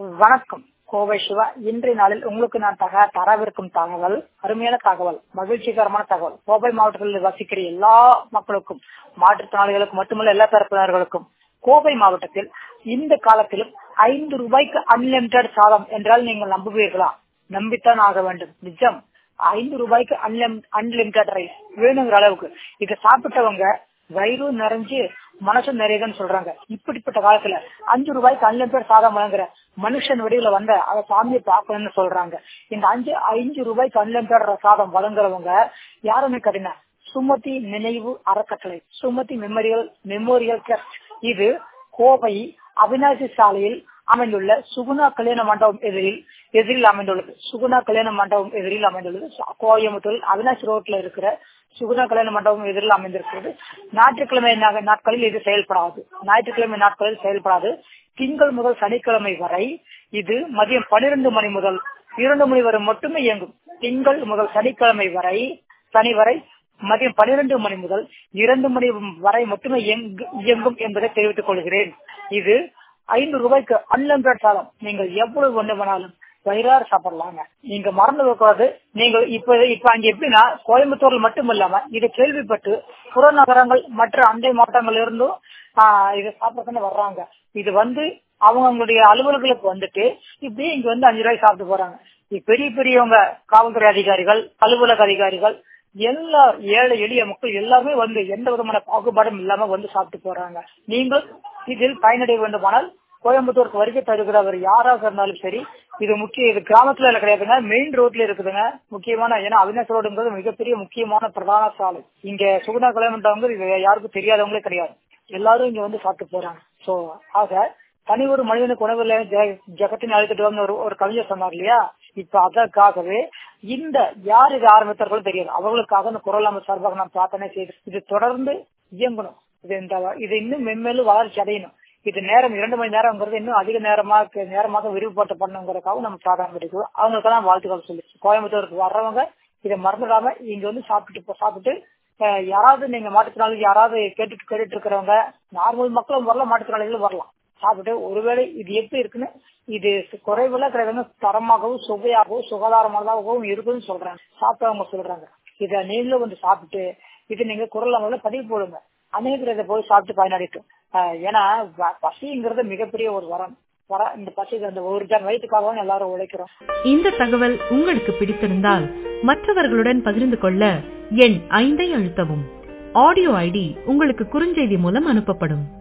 வணக்கம் கோவை சிவா இன்றைய நாளில் உங்களுக்கு நான் தக தரவிருக்கும் தகவல் அருமையான தகவல் மகிழ்ச்சிகரமான தகவல் கோவை மாவட்டத்தில் வசிக்கிற எல்லா மக்களுக்கும் மாற்றுத்திறனாளிகளுக்கும் மட்டுமல்ல எல்லா தரப்பினர்களுக்கும் கோவை மாவட்டத்தில் இந்த காலத்திலும் ஐந்து ரூபாய்க்கு அன்லிமிடெட் சாதம் என்றால் நீங்கள் நம்புவீர்களா நம்பித்தான் ஆக வேண்டும் நிஜம் ஐந்து ரூபாய்க்கு அன்லிமிடெட் ரைஸ் வேணுங்கிற அளவுக்கு இதை சாப்பிட்டவங்க வயிறு நிறைஞ்சு மனசு நிறையதுன்னு சொல்றாங்க இப்படிப்பட்ட காலத்துல அஞ்சு ரூபாய்க்கு அன்லிமிடெட் சாதம் வழங்குற மனுஷன் வடிவில வந்த அதை சாமியை பார்க்கணும்னு சொல்றாங்க இந்த அஞ்சு அஞ்சு ரூபாய்க்கு அன்லிமிடெட் சாதம் வழங்குறவங்க யாருமே கடின சுமதி நினைவு அறக்கட்டளை சுமதி மெமோரியல் மெமோரியல் ட்ரஸ்ட் இது கோவை அவினாசி சாலையில் அமைந்துள்ள சுகுணா கல்யாண மண்டபம் எதிரில் எதிரில் அமைந்துள்ளது சுகுணா கல்யாண மண்டபம் எதிரில் அமைந்துள்ளது கோயம்புத்தூர் அவினாசி ரோட்ல இருக்கிற சுகுணா கல்யாண மண்டபம் எதிரில் அமைந்திருக்கிறது ஞாயிற்றுக்கிழமை நாட்களில் இது செயல்படாது ஞாயிற்றுக்கிழமை நாட்களில் செயல்படாது திங்கள் முதல் சனிக்கிழமை வரை இது மதியம் பனிரெண்டு மணி முதல் இரண்டு மணி வரை மட்டுமே இயங்கும் திங்கள் முதல் சனிக்கிழமை வரை சனி வரை மதியம் பனிரெண்டு மணி முதல் இரண்டு மணி வரை மட்டுமே இயங்கும் என்பதை தெரிவித்துக் கொள்கிறேன் இது ஐந்து ரூபாய்க்கு அன்லிமிடெட் சாதம் நீங்கள் எவ்வளவு ஒண்ணு வேணாலும் வயிறாறு சாப்பிடலாங்க நீங்க மறந்து வைக்கூடாது நீங்க இப்ப இப்ப அங்க எப்படின்னா கோயம்புத்தூர்ல மட்டும் இல்லாம இதை கேள்விப்பட்டு புறநகரங்கள் மற்ற அண்டை மாவட்டங்கள் இருந்தும் இதை சாப்பிடத்தானே வர்றாங்க இது வந்து அவங்களுடைய அலுவலர்களுக்கு வந்துட்டு இப்படியே இங்க வந்து அஞ்சு ரூபாய் சாப்பிட்டு போறாங்க பெரிய பெரியவங்க காவல்துறை அதிகாரிகள் அலுவலக அதிகாரிகள் எல்லா ஏழை எளிய மக்கள் எல்லாருமே வந்து எந்த விதமான பாகுபாடும் இல்லாம வந்து சாப்பிட்டு போறாங்க நீங்கள் இதில் பயனடைய வேண்டுமானால் கோயம்புத்தூருக்கு வருகை தருகிறவர் யாராக இருந்தாலும் சரி இது முக்கிய இது கிராமத்துல கிடையாதுங்க மெயின் ரோட்ல இருக்குதுங்க முக்கியமான ஏன்னா அவினாசி ரோடுங்கிறது மிகப்பெரிய முக்கியமான பிரதான சாலை இங்க சுகுணா கல்யாணம் இது யாருக்கும் தெரியாதவங்களே கிடையாது எல்லாரும் இங்க வந்து சாப்பிட்டு போறாங்க சோ ஆக தனி ஒரு மனிதனுக்கு உணவு ஜெகத்தின் அழைத்துட்டு ஒரு ஒரு கவிஞர் சொன்னார் இல்லையா இப்ப அதற்காகவே இந்த யார் இது ஆரம்பித்தார்களோ தெரியாது அவர்களுக்காக இந்த குரல் அமைப்பு சார்பாக நாம் பிரார்த்தனை செய்து இது தொடர்ந்து இயங்கணும் இது இந்த இது இன்னும் மென்மேலும் வளர்ச்சி அடையணும் இது நேரம் இரண்டு மணி நேரம்ங்கிறது இன்னும் அதிக நேரமாக நேரமாக விரிவுபட்டு பண்ணுங்கிறதுக்காக நம்ம பிரார்த்தனை பண்ணிக்கிறோம் அவங்களுக்கெல்லாம் வாழ்த்துக்கள் சொல்லி கோயம்புத்தூருக்கு வர்றவங்க இதை மறந்துடாம இங்க வந்து சாப்பிட்டு சாப்பிட்டு யாராவது நீங்க மாற்றுத்திறனாளிகள் யாராவது கேட்டுட்டு கேட்டுட்டு இருக்கிறவங்க நார்மல் மக்களும் வரலாம் மாற்றுத்திறனாளிகளும் வரலாம் சாப்பிட்டு ஒருவேளை இது எப்படி இருக்குன்னு இது குறைவுல கிடையாது தரமாகவும் சுவையாகவும் சுகாதாரமானதாகவும் இருக்குன்னு சொல்றாங்க சாப்பிட்டவங்க சொல்றாங்க இத நீங்களும் வந்து சாப்பிட்டு இது நீங்க குரல் அமைப்புல பதிவு போடுங்க அநேகர் இதை போய் சாப்பிட்டு பயனடைக்கும் ஏன்னா பசிங்கிறது மிகப்பெரிய ஒரு வரம் வர இந்த பசி இந்த ஒரு ஜன் வயிற்றுக்காகவும் எல்லாரும் உழைக்கிறோம் இந்த தகவல் உங்களுக்கு பிடித்திருந்தால் மற்றவர்களுடன் பகிர்ந்து கொள்ள எண் ஐந்தை அழுத்தவும் ஆடியோ ஐடி உங்களுக்கு குறுஞ்செய்தி மூலம் அனுப்பப்படும்